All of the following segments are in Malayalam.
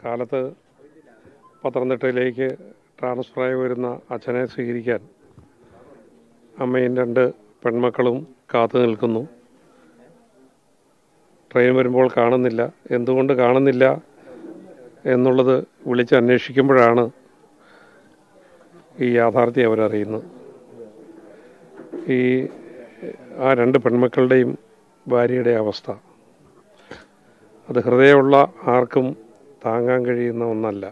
കാലത്ത് പത്തനംതിട്ടയിലേക്ക് ട്രാൻസ്ഫറായി വരുന്ന അച്ഛനെ സ്വീകരിക്കാൻ അമ്മയും രണ്ട് പെൺമക്കളും കാത്തു നിൽക്കുന്നു ട്രെയിൻ വരുമ്പോൾ കാണുന്നില്ല എന്തുകൊണ്ട് കാണുന്നില്ല എന്നുള്ളത് വിളിച്ച് അന്വേഷിക്കുമ്പോഴാണ് ഈ യാഥാർത്ഥ്യം അവരറിയുന്നത് ഈ ആ രണ്ട് പെൺമക്കളുടെയും ഭാര്യയുടെ അവസ്ഥ അത് ഹൃദയമുള്ള ആർക്കും താങ്ങാൻ കഴിയുന്ന ഒന്നല്ല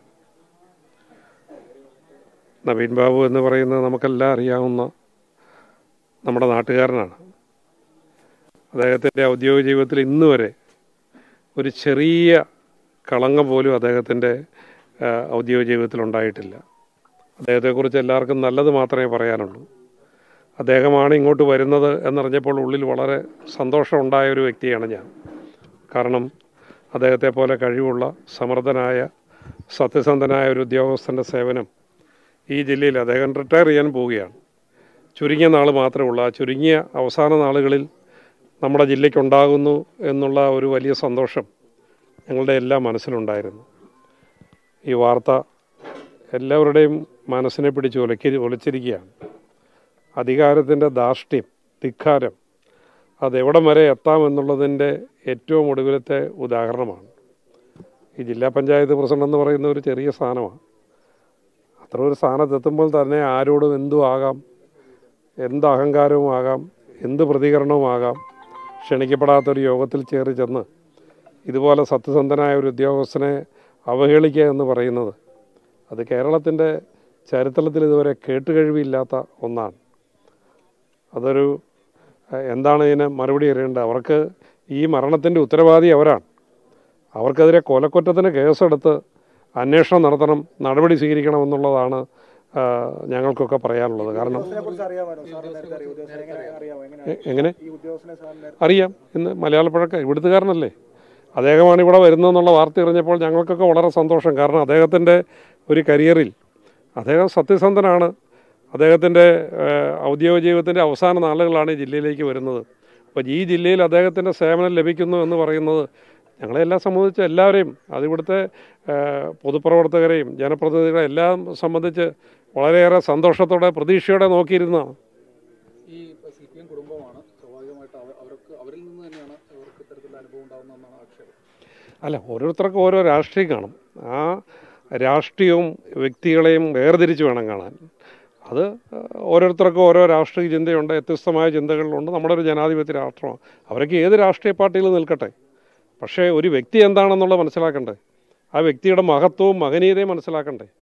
നവീൻ ബാബു എന്ന് പറയുന്നത് നമുക്കെല്ലാം അറിയാവുന്ന നമ്മുടെ നാട്ടുകാരനാണ് അദ്ദേഹത്തിൻ്റെ ഔദ്യോഗിക ജീവിതത്തിൽ ഇന്ന് വരെ ഒരു ചെറിയ കളങ്കം പോലും അദ്ദേഹത്തിൻ്റെ ആ, ഔദ്യോഗിക ജീവിതത്തിൽ ഉണ്ടായിട്ടില്ല അദ്ദേഹത്തെക്കുറിച്ച് എല്ലാവർക്കും നല്ലത് മാത്രമേ പറയാനുള്ളൂ അദ്ദേഹമാണ് ഇങ്ങോട്ട് വരുന്നത് എന്നറിഞ്ഞപ്പോൾ ഉള്ളിൽ വളരെ സന്തോഷമുണ്ടായ ഒരു വ്യക്തിയാണ് ഞാൻ കാരണം അദ്ദേഹത്തെ പോലെ കഴിവുള്ള സമർത്ഥനായ സത്യസന്ധനായ ഒരു ഉദ്യോഗസ്ഥൻ്റെ സേവനം ഈ ജില്ലയിൽ അദ്ദേഹം റിട്ടയർ ചെയ്യാൻ പോവുകയാണ് ചുരുങ്ങിയ നാൾ മാത്രമേ ഉള്ളൂ ആ ചുരുങ്ങിയ അവസാന നാളുകളിൽ നമ്മുടെ ജില്ലയ്ക്കുണ്ടാകുന്നു എന്നുള്ള ഒരു വലിയ സന്തോഷം ഞങ്ങളുടെ എല്ലാം മനസ്സിലുണ്ടായിരുന്നു ഈ വാർത്ത എല്ലാവരുടെയും മനസ്സിനെ പിടിച്ച് ഒലക്കി ഒലിച്ചിരിക്കുകയാണ് അധികാരത്തിൻ്റെ ധാർഷ്ട്യം ധിക്കാരം അതെവിടം വരെ എത്താമെന്നുള്ളതിൻ്റെ ഏറ്റവും ഒടുവിലത്തെ ഉദാഹരണമാണ് ഈ ജില്ലാ പഞ്ചായത്ത് പ്രസിഡന്റ് എന്ന് പറയുന്ന ഒരു ചെറിയ സ്ഥാനമാണ് അത്ര ഒരു സ്ഥാനത്തെത്തുമ്പോൾ തന്നെ ആരോടും എന്തും ആകാം എന്ത് അഹങ്കാരവും ആകാം എന്ത് പ്രതികരണവുമാകാം ക്ഷണിക്കപ്പെടാത്തൊരു യോഗത്തിൽ ചേറി ചെന്ന് ഇതുപോലെ സത്യസന്ധനായ ഒരു ഉദ്യോഗസ്ഥനെ അവഹേളിക്കുക എന്ന് പറയുന്നത് അത് കേരളത്തിൻ്റെ ചരിത്രത്തിൽ ഇതുവരെ കേട്ടുകഴിവില്ലാത്ത ഒന്നാണ് അതൊരു ഏഹ്, എന്താണ് ഇതിന് മറുപടി അറിയേണ്ടത് അവർക്ക് ഈ മരണത്തിൻ്റെ ഉത്തരവാദി അവരാണ് അവർക്കെതിരെ കൊലക്കുറ്റത്തിന് കേസെടുത്ത് അന്വേഷണം നടത്തണം നടപടി സ്വീകരിക്കണം എന്നുള്ളതാണ് ആ, ഞങ്ങൾക്കൊക്കെ പറയാനുള്ളത് കാരണം കുറിച്ച് അറിയാമായിരുന്നു സാറിന് നേരത്തെ അറിയാം ഉദ്യോഗസ്ഥനെ എങ്ങനെ അറിയാമോ എങ്ങനെ എ- എങ്ങനെ ഈ ഉദ്യോഗസ്ഥനെ സാറിന് നേരത്തെ അറിയാം ഇന്ന് മലയാളപ്പഴക്ക ഇവിടുത്തുകാരനല്ലേ അദ്ദേഹമാണ് ഇവിടെ വരുന്നതെന്നുള്ള വാർത്ത അറിഞ്ഞപ്പോൾ ഞങ്ങൾക്കൊക്കെ വളരെ സന്തോഷം കാരണം അദ്ദേഹത്തിൻ്റെ ഒരു കരിയറിൽ അദ്ദേഹം സത്യസന്ധനാണ് അദ്ദേഹത്തിൻ്റെ ഏഹ്, ഔദ്യോഗിക ജീവിതത്തിൻ്റെ അവസാന നാളുകളാണ് ഈ ജില്ലയിലേക്ക് വരുന്നത് അപ്പോൾ ഈ ജില്ലയിൽ അദ്ദേഹത്തിൻ്റെ സേവനം ലഭിക്കുന്നു എന്ന് പറയുന്നത് ഞങ്ങളെല്ലാം സംബന്ധിച്ച് എല്ലാവരെയും അതിവിടുത്തെ ഏഹ്, പൊതുപ്രവർത്തകരെയും ജനപ്രതിനിധികളെ എല്ലാം സംബന്ധിച്ച് വളരെയേറെ സന്തോഷത്തോടെ പ്രതീക്ഷയോടെ നോക്കിയിരുന്നതാണ് ഈ സി പി എം കുടുംബമാണ് സ്വാഭാവികമായിട്ട് അവ- അവർക്ക് അവരിൽ നിന്ന് തന്നെയാണ് അവർക്ക് ഇത്തരത്തിലുള്ള അനുഭവം ഉണ്ടാകുന്നതെന്നാണ് ആക്ഷേപം അല്ല ഓരോരുത്തർക്കും ഓരോ രാഷ്ട്രീയം കാണും ആ രാഷ്ട്രീയവും വ്യക്തികളെയും വേർതിരിച്ച് വേണം കാണാൻ അത് ഓരോരുത്തർക്കും ഓരോ രാഷ്ട്രീയ ചിന്തയുണ്ട് വ്യത്യസ്തമായ ചിന്തകളുണ്ട് നമ്മുടെ ഒരു ജനാധിപത്യ രാഷ്ട്രമാണ് അവരൊക്കെ ഏത് രാഷ്ട്രീയ പാർട്ടിയിൽ നിൽക്കട്ടെ പക്ഷേ ഒരു വ്യക്തി എന്താണെന്നുള്ളത് മനസ്സിലാക്കണ്ടേ ആ വ്യക്തിയുടെ മഹത്വവും മഹനീയതയും മനസ്സിലാക്കണ്ടേ